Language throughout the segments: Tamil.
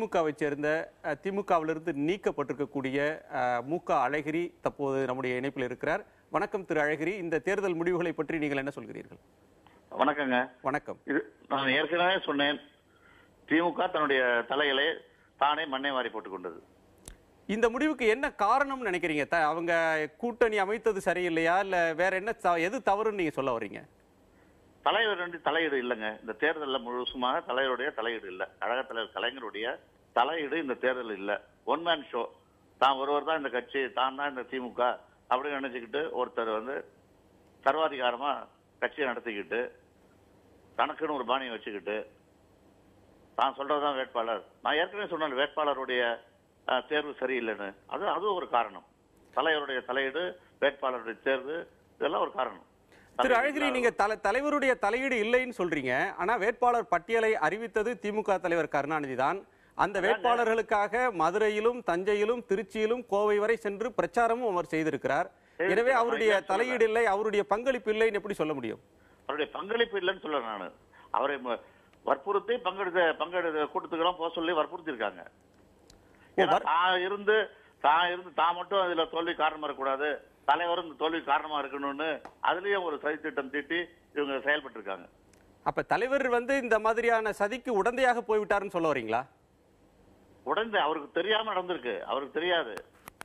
திமுகவை சேர்ந்த அஹ், திமுகவிலிருந்து நீக்கப்பட்டிருக்கக்கூடிய அஹ், மு க அழகிரி தற்போது நம்முடைய இணைப்பில் இருக்கிறார் வணக்கம் திரு அழகிரி இந்த தேர்தல் முடிவுகளை பற்றி நீங்கள் என்ன சொல்கிறீர்கள் வணக்கங்க வணக்கம் இது நான் ஏற்கனவே சொன்னேன் திமுக தன்னுடைய தலைகளை தானே மண்ணை வாரி போட்டுக் கொண்டது இந்த முடிவுக்கு என்ன காரணம்னு நினைக்கிறீங்க த- அவங்க கூட்டணி அமைத்தது சரியில்லையா இல்ல வேற என்ன த- எது தவறுன்னு நீங்க சொல்ல வர்றீங்க தலைவர் வந்து தலையீடு இல்லைங்க இந்த தேர்தலில் முழுசுமாக தலைவருடைய தலையீடு இல்லை கழக தலைவர் கலைஞருடைய தலையீடு இந்த தேர்தல் இல்லை ஒன் மேன் ஷோ தான் ஒருவர் தான் இந்த கட்சி தான் தான் இந்த திமுக அப்படின்னு நினைச்சுக்கிட்டு ஒருத்தர் வந்து சர்வாதிகாரமா கட்சியை நடத்திக்கிட்டு தனக்குன்னு ஒரு பாணியை வச்சுக்கிட்டு தான் சொல்றதுதான் வேட்பாளர் நான் ஏற்கனவே சொன்னேன் வேட்பாளருடைய அஹ், தேர்வு சரியில்லைன்னு அது அது ஒரு காரணம் தலைவருடைய தலையீடு வேட்பாளருடைய தேர்வு இதெல்லாம் ஒரு காரணம் திரு அழகிரி நீங்க தல தலைவருடைய தலையீடு இல்லைன்னு சொல்றீங்க ஆனா வேட்பாளர் பட்டியலை அறிவித்தது திமுக தலைவர் கருணாநிதி தான் அந்த வேட்பாளர்களுக்காக மதுரையிலும் தஞ்சையிலும் திருச்சியிலும் கோவை வரை சென்று பிரச்சாரமும் அவர் செய்திருக்கிறார் எனவே அவருடைய தலையீடு இல்லை அவருடைய பங்களிப்பு இல்லைன்னு எப்படி சொல்ல முடியும் அவருடைய பங்களிப்பு இல்லைன்னு சொல்ல நான் அவரை ம- வற்புறுத்தி பங்கெடுத்த பங்கெடுத்த கூட்டத்துக்கெல்லாம் போக சொல்லி வற்புறுத்திருக்காங்க ஏன்னா தான் இருந்து தான் இருந்து தான் மட்டும் அதுல தோல்வி காரணமா இருக்கக்கூடாது தலைவரும் இந்த தோல்வி காரணமா இருக்கணும்னு அதுலயும் ஒரு சதித்திட்டம் தீட்டி இவங்க செயல்பட்டு இருக்காங்க அப்ப தலைவர் வந்து இந்த மாதிரியான சதிக்கு உடந்தையாக போய்விட்டாருன்னு சொல்ல வரீங்களா உடனே அவருக்கு தெரியாம நடந்திருக்கு அவருக்கு தெரியாது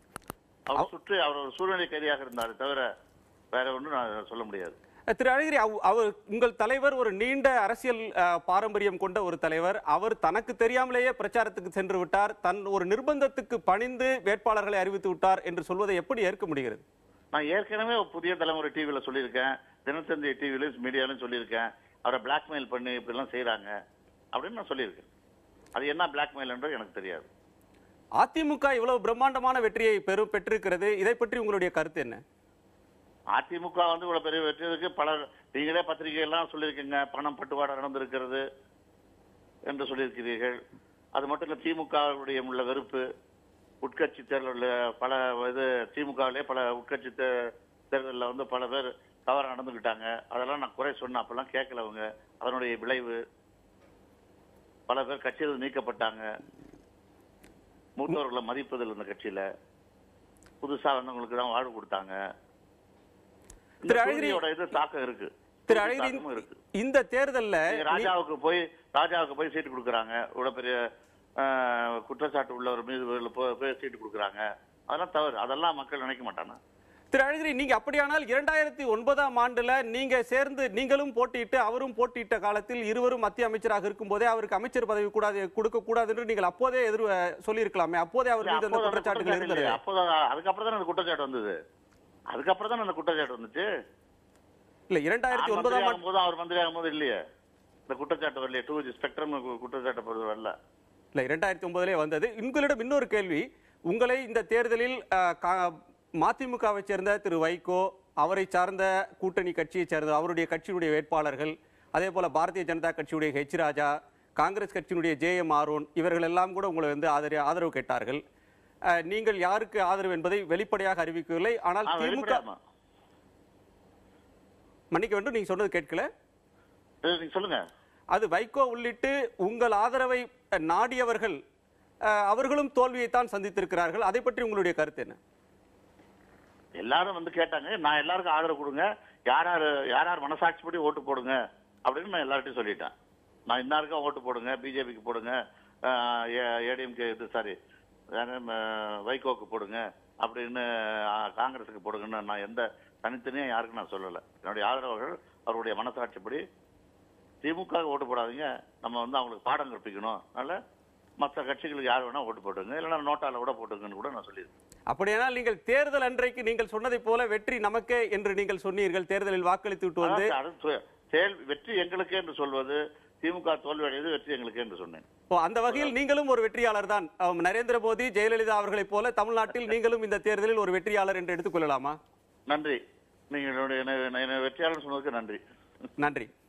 அவர் சுற்றி அவர் ஒரு சூழ்நிலை கைதியாக இருந்தாரு தவிர வேற ஒண்ணும் நான் சொல்ல முடியாது திரு அழகிரி அவ்- அவர் உங்கள் தலைவர் ஒரு நீண்ட அரசியல் அஹ், பாரம்பரியம் கொண்ட ஒரு தலைவர் அவர் தனக்கு தெரியாமலேயே பிரச்சாரத்துக்கு சென்று விட்டார் தன் ஒரு நிர்பந்தத்துக்கு பணிந்து வேட்பாளர்களை அறிவித்து விட்டார் என்று சொல்வதை எப்படி ஏற்க முடிகிறது நான் ஏற்கனவே ஒரு புதிய தலைமுறை டிவில சொல்லியிருக்கேன் தினத்தந்தி டிவிலையும் மீடியாலையும் சொல்லியிருக்கேன் அவரை பிளாக்மெயில் பண்ணி இப்படிலாம் செய்றாங்க அப்படின்னு நான் சொல்லியிருக்கேன் அது என்ன பிளாக்மெயில்ன்றது எனக்கு தெரியாது அதிமுக இவ்வளவு பிரம்மாண்டமான வெற்றியை பெரு பெற்றிருக்கிறது இதை பற்றி உங்களுடைய கருத்து என்ன அதிமுக வந்து இவ்வளவு பெரிய வெற்றியதுக்கு பல நீங்களே பத்திரிகை எல்லாம் சொல்லியிருக்கீங்க பணம் பட்டுவாடா நடந்திருக்கிறது என்று சொல்லியிருக்கிறீர்கள் அது மட்டும் இல்ல திமுகவுடைய உள்ள வெறுப்பு உட்கட்சி தேர்தலில் பல இது திமுகவிலே பல உட்கட்சி தே- தேர்தலில் வந்து பல பேர் தவறா நடந்துக்கிட்டாங்க அதெல்லாம் நான் குறை சொன்னேன் அப்பெல்லாம் கேட்கல அவங்க அதனுடைய விளைவு பல பேர் கட்சியில் நீக்கப்பட்டாங்க மூத்தவர்களை மதிப்பதில் இந்த கட்சியில புதுசா வந்தவங்களுக்கு தான் வாழ்வு கொடுத்தாங்க இந்த திரு அழகிரி- தோல்வியோட இது தாக்கம் இருக்கு திரு தோல்வி அழகிரி தாக்கமும் இருக்கு இந்த தேர்தல்ல நீங்க ராஜாவுக்கு போய் ராஜாவுக்கு போய் சீட்டு கொடுக்குறாங்க இவ்வளவு பெரிய ஆஹ், குற்றச்சாட்டு உள்ளவர் மீது போய் போய் சீட்டு கொடுக்குறாங்க அதெல்லாம் தவறு அதெல்லாம் மக்கள் நினைக்க மாட்டாங்க திரு அழகிரி நீங்க அப்படியானால் இரண்டாயிரத்தி ஒன்பதாம் ஆண்டுல நீங்க சேர்ந்து நீங்களும் போட்டியிட்டு அவரும் போட்டியிட்ட காலத்தில் இருவரும் மத்திய அமைச்சராக இருக்கும் போதே அவருக்கு அமைச்சர் பதவி கூடாது கொடுக்க கூடாது என்று நீங்கள் அப்போதே எதிர் சொல்லியிருக்கலாமே அப்போதே அவர் மீது அந்த அப்போது அந்த குற்றச்சாட்டுகள் குற்றச்சாட்டு இருந்தது இல்லையே. அப்போதான் அதுக்கப்புறம் தான் அந்த குற்றச்சாட்டு வந்தது அதுக்கப்புறம் தான் அந்த குற்றச்சாட்டு வந்துச்சு இல்ல இரண்டாயிரத்தி நான் ஒன்பதாம் மந்திரி ஆண்டு ஆகும்போது அவர் மந்திரி ஆகும்போது இல்லையே இந்த குற்றச்சாட்டு வரலையே டூ ஜி ஸ்பெக்ட்ரம் குற்றச்சாட்டு போறது வரல இல்ல இரண்டாயிரத்தி ஒன்பதிலே வந்தது உங்களிடம் இன்னொரு கேள்வி உங்களை இந்த தேர்தலில் அஹ், கா- மதிமுகவை சேர்ந்த திரு வைகோ அவரை சார்ந்த கூட்டணி கட்சியை சேர்ந்த அவருடைய கட்சியினுடைய வேட்பாளர்கள் அதே போல பாரதிய ஜனதா கட்சியுடைய ஹெச் ராஜா காங்கிரஸ் கட்சியினுடைய ஜே எம் ஆரோன் இவர்கள் எல்லாம் கூட உங்களை வந்து ஆதரவு ஆதரவு கேட்டார்கள் அஹ், நீங்கள் யாருக்கு ஆதரவு என்பதை வெளிப்படையாக அறிவிக்கவில்லை ஆனால் ஆ, திமுக வெளிப்படையாமா? மன்னிக்க வேண்டும் நீங்க சொன்னது கேட்கல இது நீங்க சொல்லுங்க அது வைகோ உள்ளிட்டு உங்கள் ஆதரவை அஹ், நாடியவர்கள் அஹ், அவர்களும் தோல்வியைத்தான் சந்தித்திருக்கிறார்கள் அதை பற்றி உங்களுடைய கருத்து என்ன எல்லாரும் வந்து கேட்டாங்க நான் எல்லாருக்கும் ஆதரவு கொடுங்க யார் யார் யார் யார் மனசாட்சிப்படி ஓட்டு போடுங்க அப்படின்னு நான் எல்லார்ட்டையும் சொல்லிட்டேன் நான் இன்னாருக்கும் ஓட்டு போடுங்க பிஜேபிக்கு போடுங்க ஏடிஎம்கே இது சாரி வைகோக்கு போடுங்க அப்படின்னு ஆஹ், காங்கிரஸுக்கு போடுங்கன்னு நான் எந்த தனித்தனியா யாருக்கும் நான் சொல்லலை என்னுடைய ஆதரவாளர்கள் அவருடைய மனசாட்சிப்படி திமுக ஓட்டு போடாதீங்க நம்ம வந்து அவங்களுக்கு பாடம் கற்பிக்கணும் அதனால மற்ற கட்சிகளுக்கு யார் வேணா ஓட்டு போட்டுங்க இல்லைன்னா நோட்டால கூட போட்டுங்கன்னு கூட நான் சொல்லியிருக்கேன் அப்படியானால் நீங்கள் தேர்தல் அன்றைக்கு நீங்கள் சொன்னதைப் போல வெற்றி நமக்கே என்று நீங்கள் சொன்னீர்கள் தேர்தலில் வாக்களித்து விட்டு வந்து அதாவது அது சு- செயல் வெற்றி எங்களுக்கே என்று சொல்வது திமுக தோல்வி அடைவது வெற்றி எங்களுக்கே என்று சொன்னேன் ஓ, அந்த வகையில் நீங்களும் ஒரு வெற்றியாளர் தான் அஹ், நரேந்திர மோடி ஜெயலலிதா அவர்களைப் போல தமிழ்நாட்டில் நீங்களும் இந்த தேர்தலில் ஒரு வெற்றியாளர் என்று எடுத்துக்கொள்ளலாமா நன்றி நீங்கள் என்னுடைய என்னை- என்னை வெற்றியாளர் சொன்னதுக்கு நன்றி நன்றி